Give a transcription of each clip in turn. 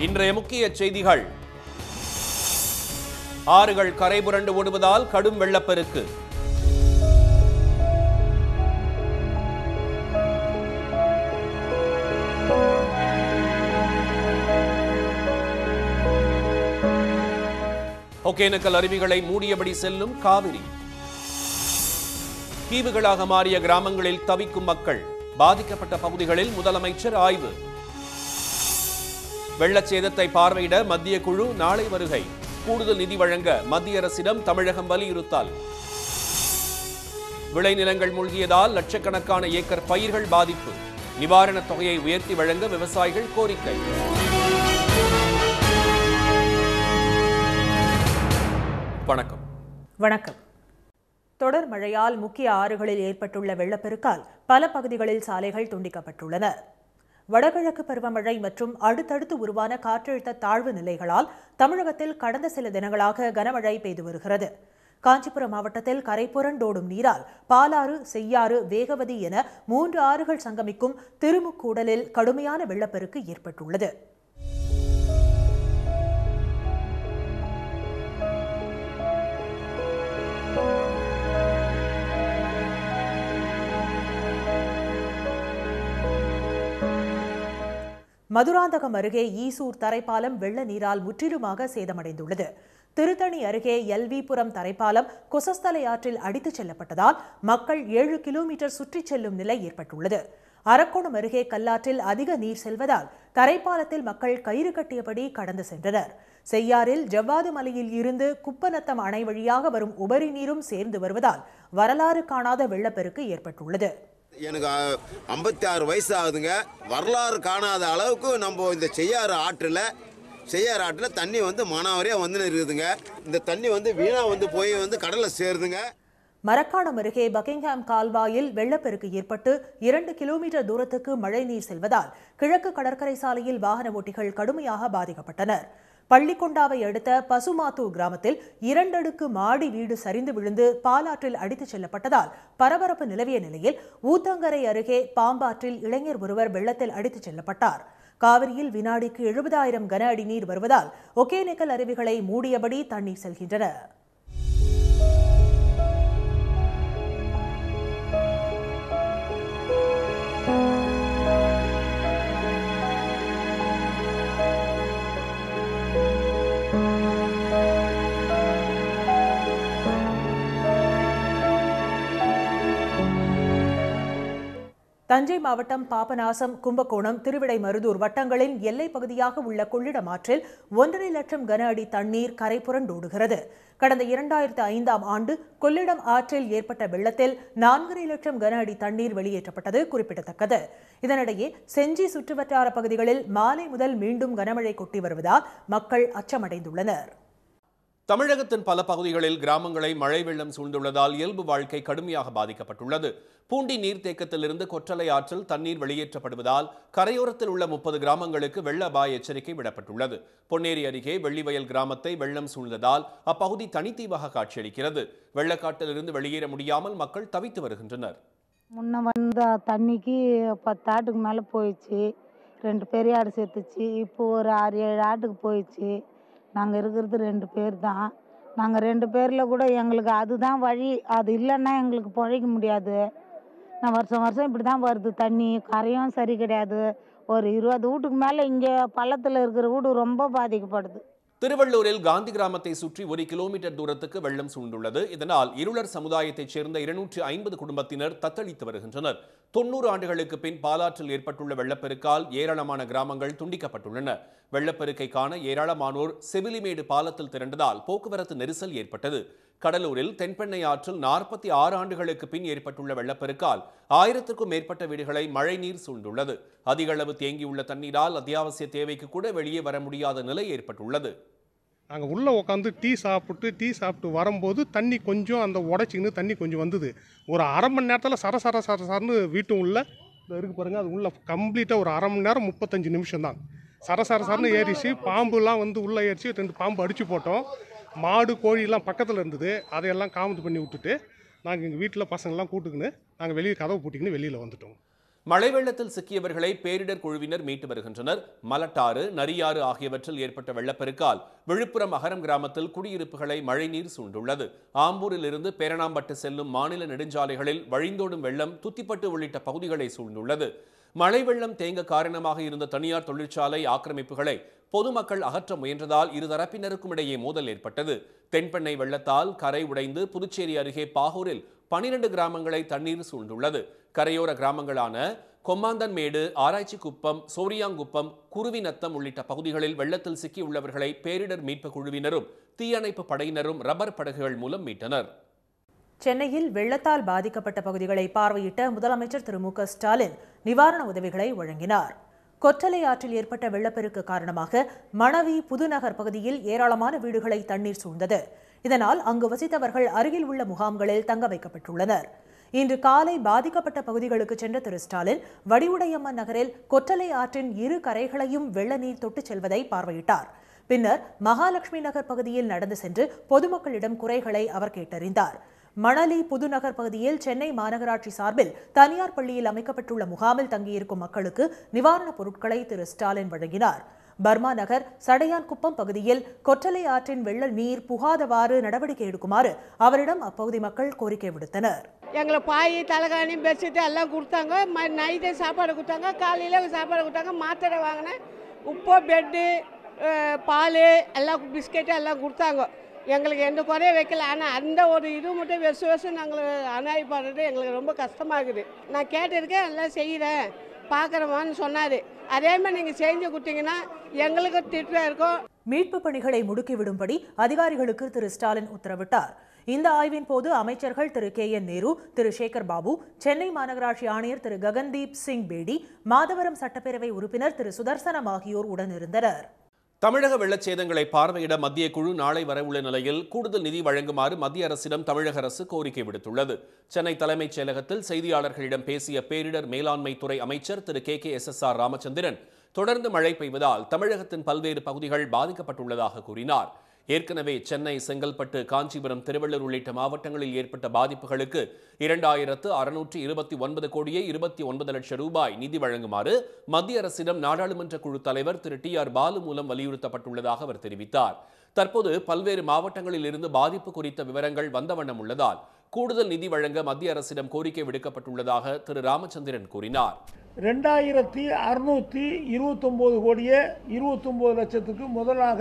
இன்றைய முக்கிய செய்திகள் ஆறுகள் கரை புரண்டு ஓடுவதால் கடும் வெள்ளப்பெருக்கு ஒகேனக்கல் அருவிகளை மூடியபடி செல்லும் காவிரி தீவுகளாக மாறிய கிராமங்களில் தவிக்கும் மக்கள் பாதிக்கப்பட்ட பகுதிகளில் முதலமைச்சர் ஆய்வு வெள்ளச்சேதத்தை பார்வையிட மத்திய குழு நாளை வருகை கூடுதல் நிதி வழங்க மத்திய அரசிடம் தமிழகம் வலியுறுத்தல் விளைநிலங்கள் மூழ்கியதால் லட்சக்கணக்கான ஏக்கர் பயிர்கள் பாதிப்பு நிவாரணத் தொகையை உயர்த்தி வழங்க விவசாயிகள் கோரிக்கை வணக்கம் வணக்கம் தொடர் மழையால் முக்கிய ஆறுகளில் ஏற்பட்டுள்ள வெள்ளப்பெருக்கால் பல பகுதிகளில் சாலைகள் துண்டிக்கப்பட்டுள்ளன வடகிழக்கு பருவமழை மற்றும் அடுத்தடுத்து உருவான காற்றழுத்த தாழ்வு நிலைகளால் தமிழகத்தில் கடந்த சில தினங்களாக கனமழை பெய்து வருகிறது காஞ்சிபுரம் மாவட்டத்தில் கரை புரண்டோடும் நீரால் பாலாறு செய்யாறு வேகவதி என மூன்று ஆறுகள் சங்கமிக்கும் திருமுக்கூடலில் கடுமையான வெள்ளப்பெருக்கு ஏற்பட்டுள்ளது மதுராந்தகம் அருகே ஈசூர் தரைப்பாலம் வெள்ள நீரால் முற்றிலுமாக சேதமடைந்துள்ளது திருத்தணி அருகே எல்விபுரம் தரைப்பாலம் கொசஸ்தலை ஆற்றில் அடித்துச் செல்லப்பட்டதால் மக்கள் ஏழு கிலோமீட்டர் சுற்றிச் செல்லும் நிலை ஏற்பட்டுள்ளது அரக்கோணம் அருகே கல்லாற்றில் அதிக நீர் செல்வதால் தரைப்பாலத்தில் மக்கள் கயிறு கட்டியபடி கடந்து சென்றனர் செய்யாறில் ஜவ்வாது மலையில் இருந்து குப்பநத்தம் அணை வழியாக வரும் உபரி நீரும் சேர்ந்து வருவதால் வரலாறு காணாத வெள்ளப்பெருக்கு ஏற்பட்டுள்ளது எனக்கு ஐம்பத்தி ஆறு வயசு ஆகுதுங்க வரலாறு காணாத அளவுக்கு நம்ம இந்த செய்யாறு ஆற்றில் செய்யாறு ஆற்றில் தண்ணி வந்து மானாவரியாக வந்துன்னு இருக்குதுங்க இந்த தண்ணி வந்து வீணாக வந்து போய் வந்து கடலில் சேருதுங்க மரக்காணம் அருகே பக்கிங்ஹாம் கால்வாயில் வெள்ளப்பெருக்கு ஏற்பட்டு இரண்டு கிலோமீட்டர் தூரத்துக்கு மழைநீர் செல்வதால் கிழக்கு கடற்கரை சாலையில் வாகன ஓட்டிகள் கடுமையாக பாதிக்கப்பட்டனர் பள்ளிக்கொண்டாவை அடுத்த பசுமாத்தூர் கிராமத்தில் இரண்டடுக்கு மாடி வீடு சரிந்து விழுந்து பாலாற்றில் அடித்துச் செல்லப்பட்டதால் பரபரப்பு நிலவிய நிலையில் ஊத்தங்கரை அருகே பாம்பாற்றில் இளைஞர் ஒருவர் வெள்ளத்தில் அடித்துச் செல்லப்பட்டார் காவிரியில் வினாடிக்கு எழுபதாயிரம் கன அடி நீர் வருவதால் ஒகேனக்கல் அருவிகளை மூடியபடி தண்ணீர் செல்கின்றன தஞ்சை மாவட்டம் பாபநாசம் கும்பகோணம் திருவிடைமருதூர் வட்டங்களின் எல்லைப் பகுதியாக உள்ள கொள்ளிடம் ஆற்றில் ஒன்றரை லட்சம் கன அடி தண்ணீர் கரை புரண்டோடுகிறது கடந்த இரண்டாயிரத்து ஐந்தாம் ஆண்டு கொள்ளிடம் ஆற்றில் ஏற்பட்ட வெள்ளத்தில் நான்கரை லட்சம் கன அடி தண்ணீர் வெளியேற்றப்பட்டது குறிப்பிடத்தக்கது இதனிடையே செஞ்சி சுற்றுவட்டார பகுதிகளில் மாலை முதல் மீண்டும் கனமழை கொட்டி வருவதால் மக்கள் அச்சமடைந்துள்ளனர் தமிழகத்தின் பல பகுதிகளில் கிராமங்களை மழை வெள்ளம் சூழ்ந்துள்ளதால் இயல்பு வாழ்க்கை கடுமையாக பாதிக்கப்பட்டுள்ளது பூண்டி நீர்த்தேக்கத்திலிருந்து கொற்றலை ஆற்றில் தண்ணீர் வெளியேற்றப்படுவதால் கரையோரத்தில் உள்ள முப்பது கிராமங்களுக்கு வெள்ள அபாய எச்சரிக்கை விடப்பட்டுள்ளது பொன்னேரி அருகே வெள்ளிவயல் கிராமத்தை வெள்ளம் சூழ்ந்ததால் அப்பகுதி தனித்தீவாக காட்சியளிக்கிறது வெள்ளக்காட்டிலிருந்து வெளியேற முடியாமல் மக்கள் தவித்து வருகின்றனர் முன்ன வந்த தண்ணிக்கு பத்து ஆட்டுக்கு மேலே போயிடுச்சு ரெண்டு பெரிய ஆடு செத்துச்சு இப்போ ஒரு ஆறு ஏழு ஆட்டுக்கு போயிடுச்சு நாங்கள் இருக்கிறது ரெண்டு பேர் தான் நாங்கள் ரெண்டு பேரில் கூட எங்களுக்கு அதுதான் வழி அது இல்லைன்னா எங்களுக்கு பிழைக்க முடியாது நான் வருஷம் வருஷம் இப்படி தான் வருது தண்ணி கரையும் சரி கிடையாது ஒரு இருபது வீட்டுக்கு மேலே இங்கே பள்ளத்தில் இருக்கிற வீடு ரொம்ப பாதிக்கப்படுது திருவள்ளூரில் காந்தி கிராமத்தை சுற்றி ஒரு கிலோமீட்டர் தூரத்துக்கு வெள்ளம் சூழ்ந்துள்ளது இதனால் இருளர் சமுதாயத்தைச் சேர்ந்த இருநூற்றி ஐம்பது குடும்பத்தினர் தத்தளித்து வருகின்றனர் தொண்ணூறு ஆண்டுகளுக்கு பின் பாலாற்றில் ஏற்பட்டுள்ள வெள்ளப்பெருக்கால் ஏராளமான கிராமங்கள் துண்டிக்கப்பட்டுள்ளன வெள்ளப்பெருக்கை காண ஏராளமானோர் செவிலிமேடு பாலத்தில் திரண்டதால் போக்குவரத்து நெரிசல் ஏற்பட்டது கடலூரில் தென்பெண்ணை ஆற்றில் நாற்பத்தி ஆறு ஆண்டுகளுக்கு பின் ஏற்பட்டுள்ள வெள்ளப்பெருக்கால் ஆயிரத்திற்கும் மேற்பட்ட வீடுகளை மழைநீர் சூழ்ந்துள்ளது அதிக அளவு தேங்கியுள்ள தண்ணீரால் அத்தியாவசிய தேவைக்கு கூட வெளியே வர முடியாத நிலை ஏற்பட்டுள்ளது நாங்கள் உள்ளே உட்காந்து டீ சாப்பிட்டு டீ சாப்பிட்டு வரும்போது தண்ணி கொஞ்சம் அந்த உடச்சிக்கின்னு தண்ணி கொஞ்சம் வந்தது ஒரு அரை மணி நேரத்தில் சர சர சர சரன்னு வீட்டு உள்ள இந்த இருக்கு பாருங்க அது உள்ள கம்ப்ளீட்டாக ஒரு அரை மணி நேரம் முப்பத்தஞ்சு நிமிஷம் தான் சர சர சரன்னு ஏறிச்சு பாம்புலாம் வந்து உள்ளே ஏறிச்சு ரெண்டு பாம்பு அடிச்சு போட்டோம் மாடு கோழிலாம் பக்கத்தில் இருந்தது அதையெல்லாம் காமத்து பண்ணி விட்டுட்டு நாங்கள் எங்கள் வீட்டில் பசங்கள்லாம் கூட்டுக்கின்னு நாங்கள் வெளியே கதவு பூட்டிக்கின்னு வெளியில் வந்துட்டோம் மழை வெள்ளத்தில் சிக்கியவர்களை பேரிடர் குழுவினர் மீட்டு வருகின்றனர் மலட்டாறு நரியாறு ஆகியவற்றில் ஏற்பட்ட வெள்ளப்பெருக்கால் விழுப்புரம் அகரம் கிராமத்தில் குடியிருப்புகளை மழைநீர் சூழ்ந்துள்ளது ஆம்பூரிலிருந்து பேரணாம்பட்டு செல்லும் மாநில நெடுஞ்சாலைகளில் வழிந்தோடும் வெள்ளம் துத்திப்பட்டு உள்ளிட்ட பகுதிகளை சூழ்ந்துள்ளது மழை வெள்ளம் தேங்க காரணமாக இருந்த தனியார் தொழிற்சாலை ஆக்கிரமிப்புகளை பொதுமக்கள் அகற்ற முயன்றதால் இரு தரப்பினருக்கும் இடையே மோதல் ஏற்பட்டது தென்பெண்ணை வெள்ளத்தால் கரை உடைந்து புதுச்சேரி அருகே பாகூரில் பனிரெண்டு கிராமங்களை தண்ணீர் சூழ்ந்துள்ளது கரையோர கிராமங்களான கொம்மாந்தன்மேடு ஆராய்ச்சி குப்பம் சோரியாங்குப்பம் குருவிநத்தம் உள்ளிட்ட பகுதிகளில் வெள்ளத்தில் சிக்கியுள்ளவர்களை பேரிடர் மீட்பு குழுவினரும் தீயணைப்பு படையினரும் ரப்பர் படகுகள் மூலம் மீட்டனர் சென்னையில் வெள்ளத்தால் பாதிக்கப்பட்ட பகுதிகளை பார்வையிட்ட முதலமைச்சர் திரு மு க ஸ்டாலின் நிவாரண உதவிகளை வழங்கினார் கொற்றலை ஆற்றில் ஏற்பட்ட வெள்ளப்பெருக்கு காரணமாக மணவி புதுநகர் பகுதியில் ஏராளமான வீடுகளை தண்ணீர் சூழ்ந்தது இதனால் அங்கு வசித்தவர்கள் அருகில் உள்ள முகாம்களில் தங்க வைக்கப்பட்டுள்ளனர் இன்று காலை பாதிக்கப்பட்ட பகுதிகளுக்கு சென்ற திரு ஸ்டாலின் வடிவுடையம்மன் நகரில் கொற்றலை ஆற்றின் இரு கரைகளையும் வெள்ள நீர் தொட்டுச் செல்வதை பார்வையிட்டார் பின்னர் மகாலட்சுமி நகர் பகுதியில் நடந்து சென்று பொதுமக்களிடம் குறைகளை அவர் கேட்டறிந்தார் மணலி புதுநகர் பகுதியில் சென்னை மாநகராட்சி சார்பில் தனியார் பள்ளியில் அமைக்கப்பட்டுள்ள முகாமில் தங்கியிருக்கும் மக்களுக்கு நிவாரணப் பொருட்களை திரு ஸ்டாலின் வழங்கினார் பர்மா நகர் சடையான்குப்பம் பகுதியில் கொற்றலை ஆற்றின் வெள்ள நீர் புகாதவாறு நடவடிக்கை எடுக்குமாறு அவரிடம் அப்பகுதி மக்கள் கோரிக்கை விடுத்தனர் எங்களுக்கு பாய் தலைகாணி பெட்ஷீட்டு எல்லாம் கொடுத்தாங்க ம நைட்டு சாப்பாடு கொடுத்தாங்க காலையில் சாப்பாடு கொடுத்தாங்க மாத்திரை வாங்கினேன் உப்பு பெட்டு பால் எல்லாம் பிஸ்கெட்டு எல்லாம் கொடுத்தாங்க எங்களுக்கு எந்த குறையும் வைக்கல ஆனால் அந்த ஒரு இது மட்டும் வெசு வெசு நாங்கள் அநாயப்படுறது எங்களுக்கு ரொம்ப கஷ்டமாக இருக்குது நான் கேட்டிருக்கேன் எல்லாம் செய்கிறேன் பார்க்குறவான்னு சொன்னார் அதே மாதிரி நீங்கள் செஞ்சு கொடுத்தீங்கன்னா எங்களுக்கு திட்டம் இருக்கும் மீட்புப் பணிகளை முடுக்கிவிடும்படி அதிகாரிகளுக்கு திரு ஸ்டாலின் உத்தரவிட்டார் இந்த ஆய்வின் போது அமைச்சர்கள் திரு கே என் நேரு திரு சேகர் பாபு சென்னை மாநகராட்சி ஆணையர் திரு ககன்தீப் சிங் பேடி மாதவரம் சட்டப்பேரவை உறுப்பினர் திரு சுதர்சனம் ஆகியோர் உடனிருந்தனர் தமிழக வெள்ளச்சேதங்களை பார்வையிட மத்திய குழு நாளை வரவுள்ள நிலையில் கூடுதல் நிதி வழங்குமாறு மத்திய அரசிடம் தமிழக அரசு கோரிக்கை விடுத்துள்ளது சென்னை தலைமைச் செயலகத்தில் செய்தியாளர்களிடம் பேசிய பேரிடர் மேலாண்மை துறை அமைச்சர் Thiru K K S S R Ramachandran தொடர்ந்து மழை பெய்வதால் தமிழகத்தின் பல்வேறு பகுதிகள் பாதிக்கப்பட்டுள்ளதாக கூறினார் ஏற்கனவே சென்னை செங்கல்பட்டு காஞ்சிபுரம் திருவள்ளூர் உள்ளிட்ட மாவட்டங்களில் ஏற்பட்ட பாதிப்புகளுக்கு இரண்டாயிரத்து அறுநூற்றி இருபத்தி ஒன்பது கோடியே இருபத்தி ஒன்பது லட்சம் ரூபாய் நிதி வழங்குமாறு மத்திய அரசிடம் நாடாளுமன்ற குழு தலைவர் திரு டி ஆர் பாலு மூலம் வலியுறுத்தப்பட்டுள்ளதாக அவர் தெரிவித்தார் தற்போது பல்வேறு மாவட்டங்களில் இருந்து பாதிப்பு குறித்த விவரங்கள் வந்த வண்ணம் உள்ளதால் கூடுதல் நிதி வழங்க மத்திய அரசிடம் கோரிக்கை விடுக்கப்பட்டுள்ளதாக திரு ராமச்சந்திரன் கூறினார் ரெண்டாயிரத்தி அறுநூற்றி இருபத்தொம்போது கோடியே இருபத்தொம்போது லட்சத்துக்கு முதலாக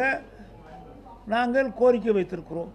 நாங்கள் கோரிக்கை வைத்திருக்கிறோம்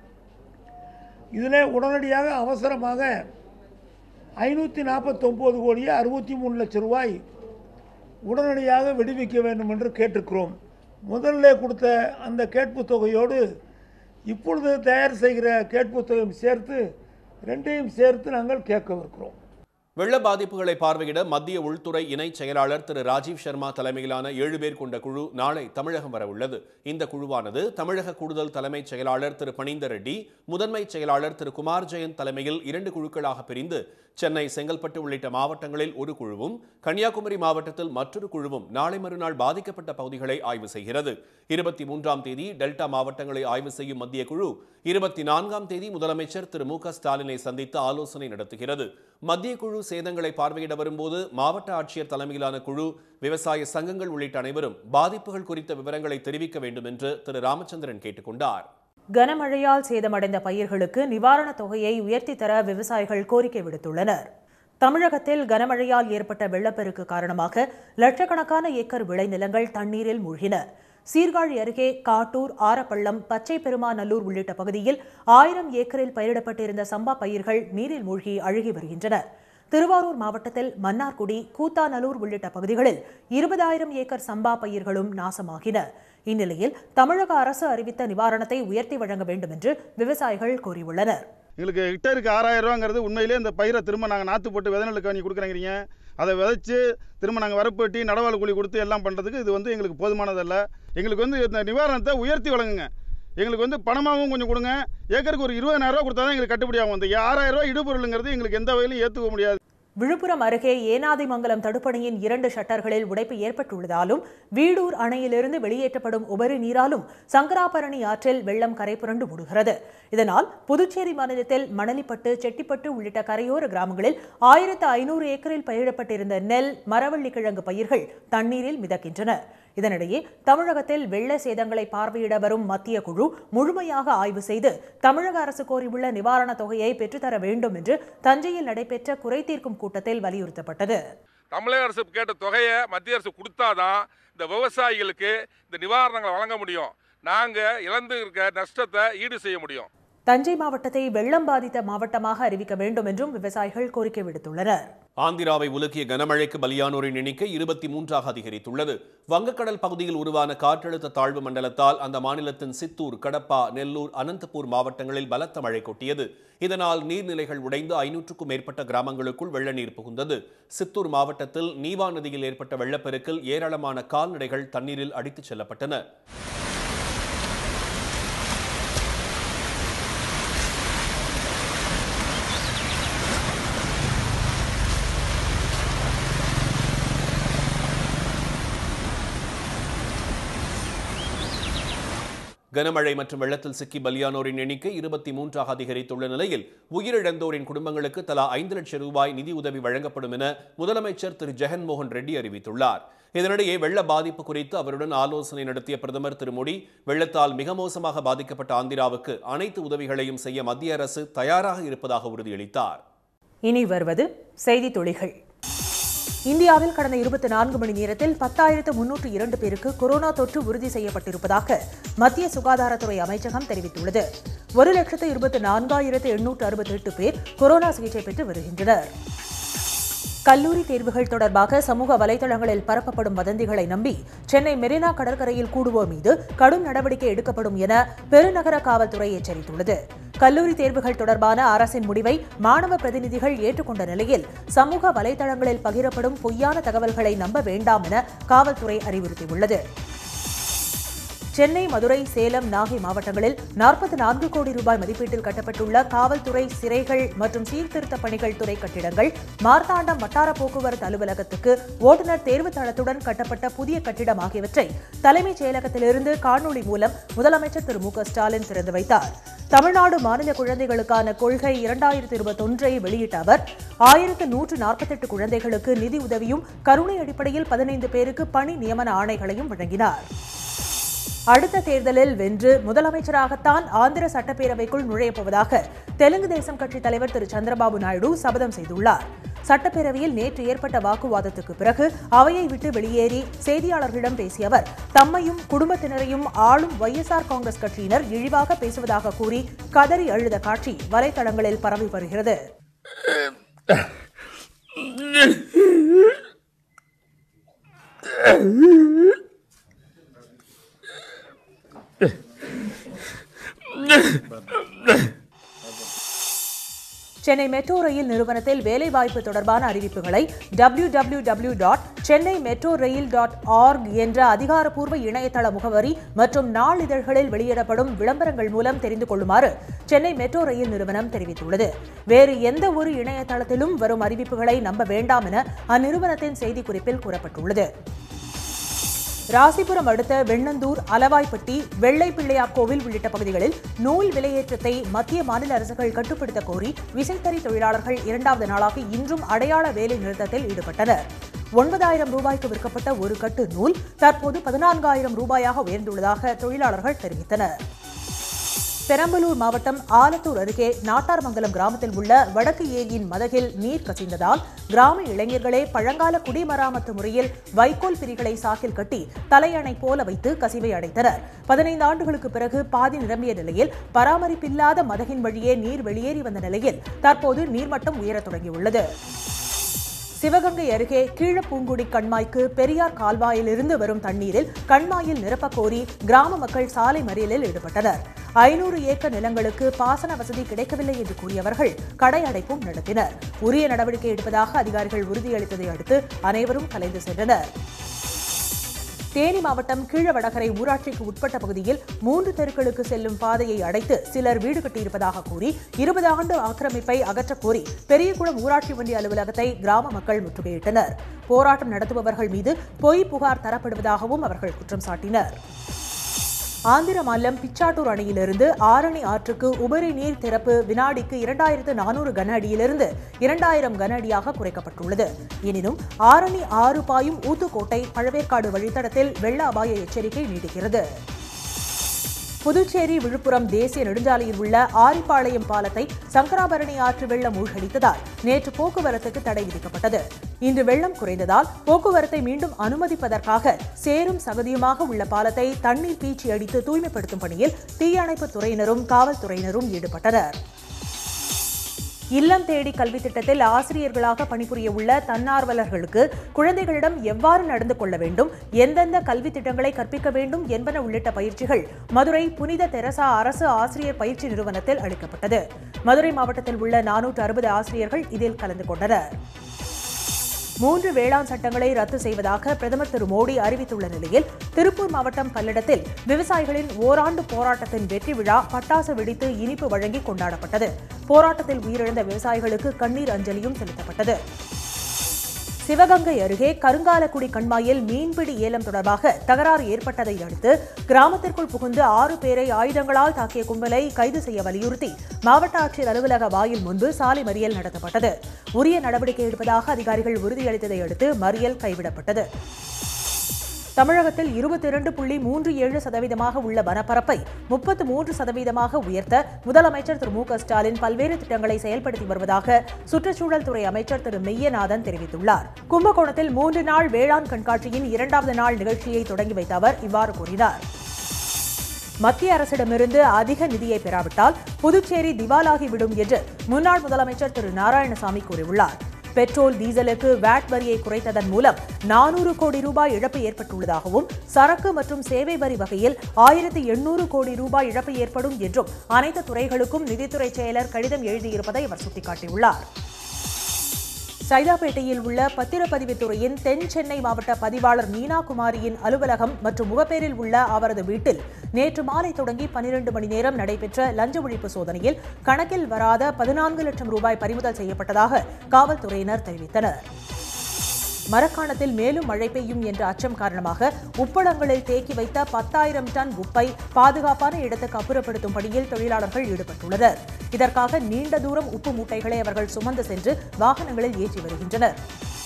இதில் உடனடியாக அவசரமாக ஐநூற்றி நாற்பத்தொம்போது கோடியே அறுபத்தி மூணு லட்சம் ரூபாய் உடனடியாக விடுவிக்க வேண்டும் என்று கேட்டிருக்கிறோம் முதல்ல கொடுத்த அந்த கேட்புத் தொகையோடு இப்பொழுது தயார் செய்கிற கேட்புத் தொகையும் சேர்த்து ரெண்டையும் சேர்த்து நாங்கள் கேட்கவிருக்கிறோம் வெள்ள பாதிப்புகளை பார்வையிட மத்திய உள்துறை இணைச் செயலாளர் திரு ராஜீவ் சர்மா தலைமையிலான ஏழு பேர் கொண்ட குழு நாளை தமிழகம் வர உள்ளது இந்த குழுவானது தமிழக கூடுதல் தலைமைச் செயலாளர் திரு பனீந்தர் ரெட்டி முதன்மைச் செயலாளர் திரு குமார் ஜெயந்த் தலைமையில் இரண்டு குழுக்களாக பிரிந்து சென்னை செங்கல்பட்டு உள்ளிட்ட மாவட்டங்களில் ஒரு குழுவும் கன்னியாகுமரி மாவட்டத்தில் மற்றொரு குழுவும் நாளை மறுநாள் பாதிக்கப்பட்ட பகுதிகளை ஆய்வு செய்கிறது இருபத்தி மூன்றாம் தேதி டெல்டா மாவட்டங்களை ஆய்வு செய்யும் மத்திய குழு இருபத்தி நான்காம் தேதி முதலமைச்சர் திரு மு க ஸ்டாலினை சந்தித்து ஆலோசனை நடத்துகிறது மத்திய குழு சேதங்களை பார்வையிட வரும்போது மாவட்ட ஆட்சியர் தலைமையிலான குழு விவசாய சங்கங்கள் உள்ளிட்ட அனைவரும் பாதிப்புகள் குறித்த விவரங்களை தெரிவிக்க வேண்டும் என்று திரு ராமச்சந்திரன் கேட்டுக்கொண்டார் கனமழையால் சேதமடைந்த பயிர்களுக்கு நிவாரணத் தொகையை உயர்த்தி தர விவசாயிகள் கோரிக்கை விடுத்துள்ளனர் தமிழகத்தில் கனமழையால் ஏற்பட்ட வெள்ளப்பெருக்கு காரணமாக லட்சக்கணக்கான ஏக்கர் விளைநிலங்கள் தண்ணீரில் மூழ்கின சீர்காழி அருகே காட்டூர் ஆரப்பள்ளம் பச்சை பெருமாநல்லூர் உள்ளிட்ட பகுதியில் ஆயிரம் ஏக்கரில் பயிரிடப்பட்டிருந்த சம்பா பயிர்கள் நீரில் மூழ்கி அழுகி வருகின்றன திருவாரூர் மாவட்டத்தில் மன்னார்குடி கூத்தாநல்லூர் உள்ளிட்ட பகுதிகளில் இருபதாயிரம் ஏக்கர் சம்பா பயிர்களும் நாசமாகின இந்நிலையில் தமிழக அரசு அறிவித்த நிவாரணத்தை உயர்த்தி வழங்க வேண்டும் என்று விவசாயிகள் கோரியுள்ளனர் எங்களுக்கு ஹெக்டருக்கு ஆறாயிரம் ரூபாங்கிறது உண்மையிலே இந்த பயிரை திரும்ப நாங்கள் நாற்று போட்டு விதநெல்லுக்கு வாங்கி கொடுக்குறேங்கிறீங்க அதை விதைச்சு திரும்ப நாங்கள் வரப்பு வெட்டி நடவாள் கூலி கொடுத்து எல்லாம் பண்ணுறதுக்கு இது வந்து எங்களுக்கு போதுமானதல்ல எங்களுக்கு வந்து இந்த நிவாரணத்தை உயர்த்தி வழங்குங்க எங்களுக்கு வந்து பணமாகவும் கொஞ்சம் கொடுங்க ஏக்கருக்கு ஒரு இருபதாயிரம் ரூபா கொடுத்தா தான் எங்களுக்கு கட்டுப்படி ஆகும் இந்த ஆறாயிரம் ரூபாய் இடுபொருளுங்கிறது எங்களுக்கு எந்த வகையிலும் ஏற்றுக்க முடியாது விழுப்புரம் அருகே ஏனாதிமங்கலம் தடுப்பணையின் இரண்டு ஷட்டர்களில் உடைப்பு ஏற்பட்டுள்ளதாலும் வீடூர் அணையிலிருந்து வெளியேற்றப்படும் உபரி நீராலும் சங்கராபரணி ஆற்றில் வெள்ளம் கரை புரண்டு ஓடுகிறது இதனால் புதுச்சேரி மாநிலத்தில் மணலிப்பட்டு செட்டிப்பட்டு உள்ளிட்ட கரையோர கிராமங்களில் ஆயிரத்து ஐநூறு ஏக்கரில் பயிரிடப்பட்டிருந்த நெல் மரவள்ளி கிழங்கு பயிர்கள் தண்ணீரில் மிதக்கின்றன இதனிடையே தமிழகத்தில் வெள்ள சேதங்களை பார்வையிட வரும் மத்திய குழு முழுமையாக ஆய்வு செய்து தமிழக அரசு கோரியுள்ள நிவாரணத் தொகையை பெற்றுத்தர வேண்டும் என்று தஞ்சையில் நடைபெற்ற குறைதீர்க்கும் கூட்டத்தில் வலியுறுத்தப்பட்டது தமிழக அரசு கேட்ட தொகையை மத்திய அரசு கொடுத்தாதான் இந்த விவசாயிகளுக்கு இந்த நிவாரணங்களை வழங்க முடியும் நாங்கள் இழந்து இருக்க நஷ்டத்தை ஈடு செய்ய முடியும் தஞ்சை மாவட்டத்தை வெள்ளம் பாதித்த மாவட்டமாக அறிவிக்க வேண்டும் என்றும் விவசாயிகள் கோரிக்கை விடுத்துள்ளனர் ஆந்திராவை உலுக்கிய கனமழைக்கு பலியானோரின் எண்ணிக்கை இருபத்தி மூன்றாக அதிகரித்துள்ளது வங்கக்கடல் பகுதியில் உருவான காற்றழுத்த தாழ்வு மண்டலத்தால் அந்த மாநிலத்தின் சித்தூர் கடப்பா நெல்லூர் அனந்தபூர் மாவட்டங்களில் பலத்த மழை கொட்டியது இதனால் நீர்நிலைகள் உடைந்து ஐநூற்றுக்கும் மேற்பட்ட கிராமங்களுக்குள் வெள்ள நீர் புகுந்தது சித்தூர் மாவட்டத்தில் நீவா நதியில் ஏற்பட்ட வெள்ளப்பெருக்கில் ஏராளமான கால்நடைகள் தண்ணீரில் அடித்துச் செல்லப்பட்டன கனமழை மற்றும் வெள்ளத்தில் சிக்கி பலியானோரின் எண்ணிக்கை இருபத்தி மூன்றாக அதிகரித்துள்ள நிலையில் உயிரிழந்தோரின் குடும்பங்களுக்கு தலா ஐந்து லட்சம் ரூபாய் நிதி உதவி வழங்கப்படும் என முதலமைச்சர் திரு ஜெகன்மோகன் ரெட்டி அறிவித்துள்ளார் இதனிடையே வெள்ள பாதிப்பு குறித்து அவருடன் ஆலோசனை நடத்திய பிரதமர் திரு மோடி வெள்ளத்தால் மிக மோசமாக பாதிக்கப்பட்ட ஆந்திராவுக்கு அனைத்து உதவிகளையும் செய்ய மத்திய அரசு தயாராக இருப்பதாக உறுதியளித்தார் இனி வருவது செய்தி துளிகள் இந்தியாவில் கடந்த இருபத்தி நான்கு மணி நேரத்தில் பத்தாயிரத்து முன்னூற்று இரண்டு பேருக்கு கொரோனா தொற்று உறுதி செய்யப்பட்டிருப்பதாக மத்திய சுகாதாரத்துறை அமைச்சகம் தெரிவித்துள்ளது ஒரு லட்சத்து இருபத்தி நான்காயிரத்து எண்ணூற்று அறுபத்தி எட்டு பேர் கொரோனா சிகிச்சை பெற்று வருகின்றனர் கல்லூரி தேர்வுகள் தொடர்பாக சமூக வலைதளங்களில் பரப்பப்படும் வதந்திகளை நம்பி சென்னை மெரினா கடற்கரையில் கூடுவோர் மீது கடும் நடவடிக்கை எடுக்கப்படும் என பெருநகர காவல்துறை எச்சரித்துள்ளது கல்லூரி தேர்வுகள் தொடர்பான அரசின் முடிவை மாணவ பிரதிநிதிகள் ஏற்றுக்கொண்ட நிலையில் சமூக வலைதளங்களில் பகிரப்படும் பொய்யான தகவல்களை நம்ப வேண்டாம் என காவல்துறை அறிவுறுத்தியுள்ளது சென்னை மதுரை சேலம் நாகை மாவட்டங்களில் நாற்பத்தி நான்கு கோடி ரூபாய் மதிப்பீட்டில் கட்டப்பட்டுள்ள காவல்துறை சிறைகள் மற்றும் சீர்திருத்த பணிகள் துறை கட்டிடங்கள் மார்த்தாண்டம் வட்டார போக்குவரத்து அலுவலகத்துக்கு ஓட்டுநர் தேர்வு தளத்துடன் கட்டப்பட்ட புதிய கட்டிடம் ஆகியவற்றை தலைமைச் செயலகத்திலிருந்து காணொலி மூலம் முதலமைச்சர் திரு மு க ஸ்டாலின் திறந்து வைத்தார் தமிழ்நாடு மாநில குழந்தைகளுக்கான கொள்கை இரண்டாயிரத்தி இருபத்தொன்றை வெளியிட்ட அவர் ஆயிரத்து நூற்று நாற்பத்தெட்டு குழந்தைகளுக்கு நிதி உதவியும் கருணை அடிப்படையில் பதினைந்து பேருக்கு பணி நியமன ஆணைகளையும் வழங்கினார் அடுத்த தேர்தலில் வென்று முதலமைச்சராகத்தான் ஆந்திர சட்டப்பேரவைக்குள் நுழையப் போவதாக தெலுங்கு தேசம் கட்சித் தலைவர் திரு சந்திரபாபு நாயுடு சபதம் செய்துள்ளார் சட்டப்பேரவையில் நேற்று ஏற்பட்ட வாக்குவாதத்துக்கு பிறகு அவையை விட்டு வெளியேறி செய்தியாளர்களிடம் பேசிய அவர் தம்மையும் குடும்பத்தினரையும் ஆளும் ஒய்எஸ்ஆர் காங்கிரஸ் கட்சியினர் இழிவாக பேசுவதாக கூறி கதறி அழுத காட்சி வலைதளங்களில் பரவி வருகிறது சென்னை மெட்ரோ ரயில் நிறுவனத்தில் வேலைவாய்ப்பு தொடர்பான அறிவிப்புகளை W W W dot Chennai metro rail dot org என்ற அதிகாரப்பூர்வ இணையதள முகவரி மற்றும் நாளிதழ்களில் வெளியிடப்படும் விளம்பரங்கள் மூலம் தெரிந்து கொள்ளுமாறு சென்னை மெட்ரோ ரயில் நிறுவனம் தெரிவித்துள்ளது வேறு எந்த ஒரு இணையதளத்திலும் வரும் அறிவிப்புகளை நம்ப வேண்டாம் என அந்நிறுவனத்தின் செய்திக்குறிப்பில் கூறப்பட்டுள்ளது ராசிபுரம் அடுத்த வெண்ணந்தூர் அலவாய்ப்பட்டி வெள்ளை பிள்ளையார் கோவில் உள்ளிட்ட பகுதிகளில் நூல் விலையேற்றத்தை மத்திய மாநில அரசுகள் கட்டுப்படுத்த கோரி விசைத்தறி தொழிலாளர்கள் இரண்டாவது நாளாக இன்றும் அடையாள வேலை நிறுத்தத்தில் ஈடுபட்டனர் ஒன்பதாயிரம் ரூபாய்க்கு விற்கப்பட்ட ஒரு கட்டு நூல் தற்போது பதினான்காயிரம் ரூபாயாக உயர்ந்துள்ளதாக தொழிலாளர்கள் தெரிவித்தனர் பெரம்பலூர் மாவட்டம் ஆலத்தூர் அருகே நாட்டார்மங்கலம் கிராமத்தில் உள்ள வடக்கு ஏரியின் மதகில் நீர் கசிந்ததால் கிராம இளைஞர்களே பழங்கால குடிமராமத்து முறையில் வைக்கோல் பிரிகளை சாக்கில் கட்டி தலையணை போல வைத்து கசிவை அடைத்தனர் பதினைந்து ஆண்டுகளுக்கு பிறகு பாதி நிரம்பிய நிலையில் பராமரிப்பில்லாத மதகின் வழியே நீர் வெளியேறி வந்த நிலையில் தற்போது நீர்மட்டம் உயரத் தொடங்கியுள்ளது சிவகங்கை அருகே கீழப்பூங்குடி கண்மாய்க்கு பெரியார் கால்வாயிலிருந்து வரும் தண்ணீரில் கண்மாயில் நிரப்பக் கோரி கிராம மக்கள் சாலை மறியலில் ஈடுபட்டனர் ஐநூறு ஏக்கர் நிலங்களுக்கு பாசன வசதி கிடைக்கவில்லை என்று கூறியவர்கள் கடை அடைப்பும் நடத்தினர் உரிய நடவடிக்கை எடுப்பதாக அதிகாரிகள் உறுதியளித்ததை அடுத்து அனைவரும் கலைந்து சென்றனர் தேனி மாவட்டம் கீழவடகரை ஊராட்சிக்கு உட்பட்ட பகுதியில் மூன்று தெருக்களுக்கு செல்லும் பாதையை அடைத்து சிலர் வீடு கட்டியிருப்பதாக கூறி இருபது ஆண்டு ஆக்கிரமிப்பை அகற்றக் கோரி பெரியகுளம் ஊராட்சி ஒன்றிய அலுவலகத்தை கிராம மக்கள் முற்றுகையிட்டனர் போராட்டம் நடத்துபவர்கள் மீது பொய் புகார் தரப்படுவதாகவும் அவர்கள் குற்றம் சாட்டினர் ஆந்திர மாநிலம் பிச்சாட்டூர் அணையிலிருந்து ஆரணி ஆற்றுக்கு உபரி நீர் திறப்பு வினாடிக்கு இரண்டாயிரத்து நானூறு கன அடியிலிருந்து இரண்டாயிரம் கன அடியாக குறைக்கப்பட்டுள்ளது எனினும் ஆரணி ஆறு பாயும் ஊத்துக்கோட்டை பழவேற்காடு வழித்தடத்தில் வெள்ள அபாய எச்சரிக்கை நீடிக்கிறது புதுச்சேரி விழுப்புரம் தேசிய நெடுஞ்சாலையில் உள்ள ஆரிப்பாளையம் பாலத்தை சங்கராபரணி ஆற்று வெள்ளம் மூழ்கடித்ததால் நேற்று போக்குவரத்துக்கு தடை விதிக்கப்பட்டது இன்று வெள்ளம் குறைந்ததால் போக்குவரத்தை மீண்டும் அனுமதிப்பதற்காக சேரும் சகதியுமாக உள்ள பாலத்தை தண்ணீர் பீச்சி அடித்து தூய்மைப்படுத்தும் பணியில் தீயணைப்பு துறையினரும் காவல்துறையினரும் ஈடுபட்டனர் இல்லம் தேடி கல்வி திட்டத்தில் ஆசிரியர்களாக பணிபுரிய உள்ள தன்னார்வலர்களுக்கு குழந்தைகளிடம் எவ்வாறு நடந்து கொள்ள வேண்டும் எந்தெந்த கல்வி திட்டங்களை கற்பிக்க வேண்டும் என்பன உள்ளிட்ட பயிற்சிகள் மதுரை புனித தெரசா அரசு ஆசிரியர் பயிற்சி நிறுவனத்தில் அளிக்கப்பட்டது மதுரை மாவட்டத்தில் உள்ள நானூற்று அறுபது ஆசிரியர்கள் இதில் கலந்து கொண்டனர் மூன்று வேளாண் சட்டங்களை ரத்து செய்வதாக பிரதமர் திரு மோடி அறிவித்துள்ள நிலையில் திருப்பூர் மாவட்டம் பல்லடத்தில் விவசாயிகளின் ஓராண்டு போராட்டத்தின் வெற்றி விழா பட்டாசு வெடித்து இனிப்பு வழங்கி கொண்டாடப்பட்டது போராட்டத்தில் உயிரிழந்த விவசாயிகளுக்கு கண்ணீர் அஞ்சலியும் செலுத்தப்பட்டது சிவகங்கை அருகே கருங்காலக்குடி கண்மாயில் மீன்பிடி ஏலம் தொடர்பாக தகராறு ஏற்பட்டதை அடுத்து கிராமத்திற்குள் புகுந்து ஆறு பேரை ஆயுதங்களால் தாக்கிய கும்பலை கைது செய்ய வலியுறுத்தி மாவட்ட ஆட்சியர் அலுவலக வாயில் முன்பு சாலை மறியல் நடத்தப்பட்டது உரிய நடவடிக்கை எடுப்பதாக அதிகாரிகள் உறுதியளித்ததை அடுத்து மறியல் கைவிடப்பட்டது தமிழகத்தில் இருபத்தி இரண்டு புள்ளி மூன்று ஏழு சதவீதமாக உள்ள வனப்பரப்பை முப்பத்து மூன்று சதவீதமாக உயர்த்த முதலமைச்சர் திரு மு க ஸ்டாலின் பல்வேறு திட்டங்களை செயல்படுத்தி வருவதாக சுற்றுச்சூழல் துறை அமைச்சர் திரு மெய்யநாதன் தெரிவித்துள்ளார் கும்பகோணத்தில் மூன்று நாள் வேளாண் கண்காட்சியின் இரண்டாவது நாள் நிகழ்ச்சியை தொடங்கி வைத்த அவர் இவ்வாறு கூறினார் மத்திய அரசிடமிருந்து அதிக நிதியை பெறாவிட்டால் புதுச்சேரி திவாலாகிவிடும் என்று முன்னாள் முதலமைச்சர் திரு நாராயணசாமி கூறியுள்ளார் பெட்ரோல் டீசலுக்கு வேட் வரியை குறைத்ததன் மூலம் நானூறு கோடி ரூபாய் இழப்பு ஏற்பட்டுள்ளதாகவும் சரக்கு மற்றும் சேவை வரி வகையில் ஆயிரத்தி எண்ணூறு கோடி ரூபாய் இழப்பு ஏற்படும் என்றும் அனைத்து துறைகளுக்கும் நிதித்துறை செயலர் கடிதம் எழுதியிருப்பதை அவர் சுட்டிக்காட்டியுள்ளார் சைதாப்பேட்டையில் உள்ள பத்திரப்பதிவுத்துறையின் தென் சென்னை மாவட்ட பதிவாளர் மீனா குமாரியின் அலுவலகம் மற்றும் முகப்பேரில் உள்ள அவரது வீட்டில் நேற்று மாலை தொடங்கி பனிரெண்டு மணி நேரம் நடைபெற்ற லஞ்ச ஒழிப்பு சோதனையில் கணக்கில் வராத பதினான்கு லட்சம் ரூபாய் பறிமுதல் செய்யப்பட்டதாக காவல்துறையினர் தெரிவித்தனர் மரக்காணத்தில் மேலும் மழை பெய்யும் என்ற அச்சம் காரணமாக உப்பளங்களில் தேக்கி வைத்த பத்தாயிரம் டன் உப்பை பாதுகாப்பான இடத்துக்கு அப்புறப்படுத்தும் பணியில் தொழிலாளர்கள் ஈடுபட்டுள்ளனர் இதற்காக நீண்ட தூரம் உப்பு மூட்டைகளை அவர்கள் சுமந்து சென்று வாகனங்களில் ஏற்றி வருகின்றனர்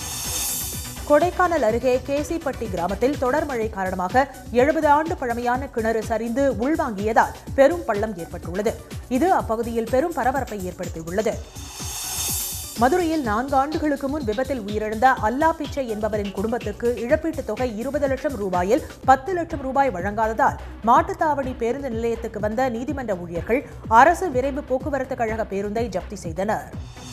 கொடைக்கானல் அருகே கேசிப்பட்டி கிராமத்தில் தொடர் மழை காரணமாக எழுபது ஆண்டு பழமையான கிணறு சரிந்து உள்வாங்கியதால் பெரும் பள்ளம் ஏற்பட்டுள்ளது இது அப்பகுதியில் பெரும் பரபரப்பை ஏற்படுத்தியுள்ளது மதுரையில் நான்கு ஆண்டுகளுக்கு முன் விபத்தில் உயிரிழந்த அல்லா பிச்சை என்பவரின் குடும்பத்துக்கு இழப்பீட்டுத் தொகை இருபது லட்சம் ரூபாயில் பத்து லட்சம் ரூபாய் வழங்காததால் மாட்டுத்தாவணி பேருந்து நிலையத்துக்கு வந்த நீதிமன்ற ஊழியர்கள் அரசு விரைவு போக்குவரத்து கழக பேருந்தை ஜப்தி செய்தனர்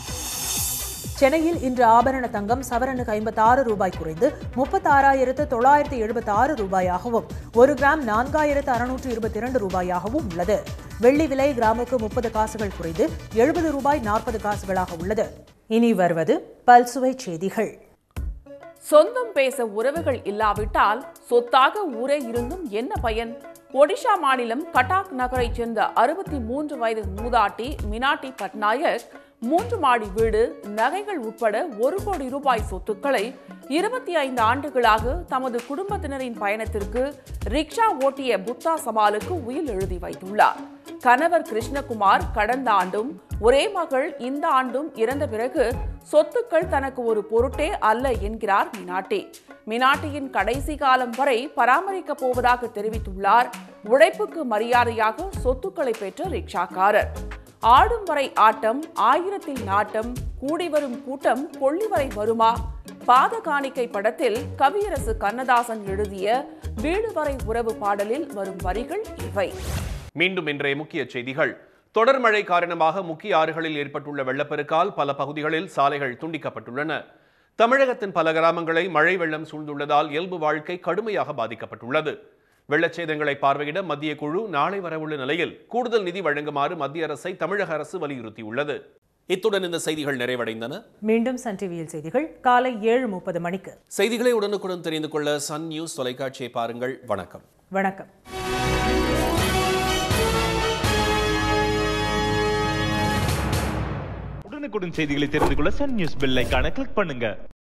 சென்னையில் இன்று ஆபரண தங்கம் சவரனுக்கு ஐம்பத்தாறு ரூபாய் குறைந்து முப்பத்தாறாயிரத்து தொள்ளாயிரத்து எழுபத்தி ஆறு ரூபாயாகவும் ஒரு கிராம் நான்காயிரத்து அறுநூற்று இருபத்தி இரண்டு ரூபாயாகவும் உள்ளது வெள்ளி விலை கிராமுக்கு முப்பது காசுகள் குறைந்து எழுபது ரூபாய் நாற்பது காசுகளாக உள்ளது இனி வருவது பல்சுவை செய்திகள் சொந்தம் பேச உறவுகள் இல்லாவிட்டால் சொத்தாக ஊரே இருந்தும் என்ன பயன் ஒடிஷா மாநிலம் கட்டாக் நகரைச் சேர்ந்த அறுபத்தி மூன்று வயது மூதாட்டி மினாட்டி பட்நாயக் மூன்று மாடி வீடு நகைகள் உட்பட ஒரு கோடி ரூபாய் சொத்துக்களை இருபத்தி ஐந்து ஆண்டுகளாக தமது குடும்பத்தினரின் பயணத்திற்கு ரிக்ஷா ஓட்டிய புத்தா சவாலுக்கு உயில் எழுதி வைத்துள்ளார் கணவர் கிருஷ்ணகுமார் கடந்த ஆண்டும் ஒரே மகள் இந்த ஆண்டும் இறந்த பிறகு சொத்துக்கள் தனக்கு ஒரு பொருட்டே அல்ல என்கிறார் மினாட்டி மினாட்டியின் கடைசி காலம் வரை பராமரிக்கப் போவதாக தெரிவித்துள்ளார் உழைப்புக்கு மரியாதையாக சொத்துக்களை பெற்ற ரிக்ஷாக்காரர் ஆடும் வரை ஆட்டம் ஆயிரத்தில் நாட்டம் கூடி வரும் கூட்டம் கொள்ளி வரை வருமா பாத காணிக்கை படத்தில் கவியரசு கண்ணதாசன் எழுதிய வீடு வரை உறவு பாடலில் வரும் வரிகள் இவை மீண்டும் இன்றைய முக்கிய செய்திகள் தொடர் மழை காரணமாக முக்கிய ஆறுகளில் ஏற்பட்டுள்ள வெள்ளப்பெருக்கால் பல பகுதிகளில் சாலைகள் துண்டிக்கப்பட்டுள்ளன தமிழகத்தின் பல கிராமங்களை மழை வெள்ளம் சூழ்ந்துள்ளதால் இயல்பு வாழ்க்கை கடுமையாக பாதிக்கப்பட்டுள்ளது வெள்ளச்சேதங்களை பார்வையிட மத்திய குழு நாளை வரவுள்ள நிலையில் கூடுதல் நிதி வழங்குமாறு மத்திய அரசை தமிழக அரசு வலியுறுத்தியுள்ளது இத்துடன் இந்த செய்திகள் நிறைவடைந்தன மீண்டும் சன் டிவியில் செய்திகள் காலை ஏழு முப்பது மணிக்கு செய்திகளை உடனுக்குடன் தெரிந்து கொள்ள சன் நியூஸ் தொலைக்காட்சியை பாருங்கள் வணக்கம் வணக்கம் உடனுக்குடன் செய்திகளை தெரிந்து கொள்ள சன் நியூஸ் பெல் ஐகானை கிளிக் பண்ணுங்க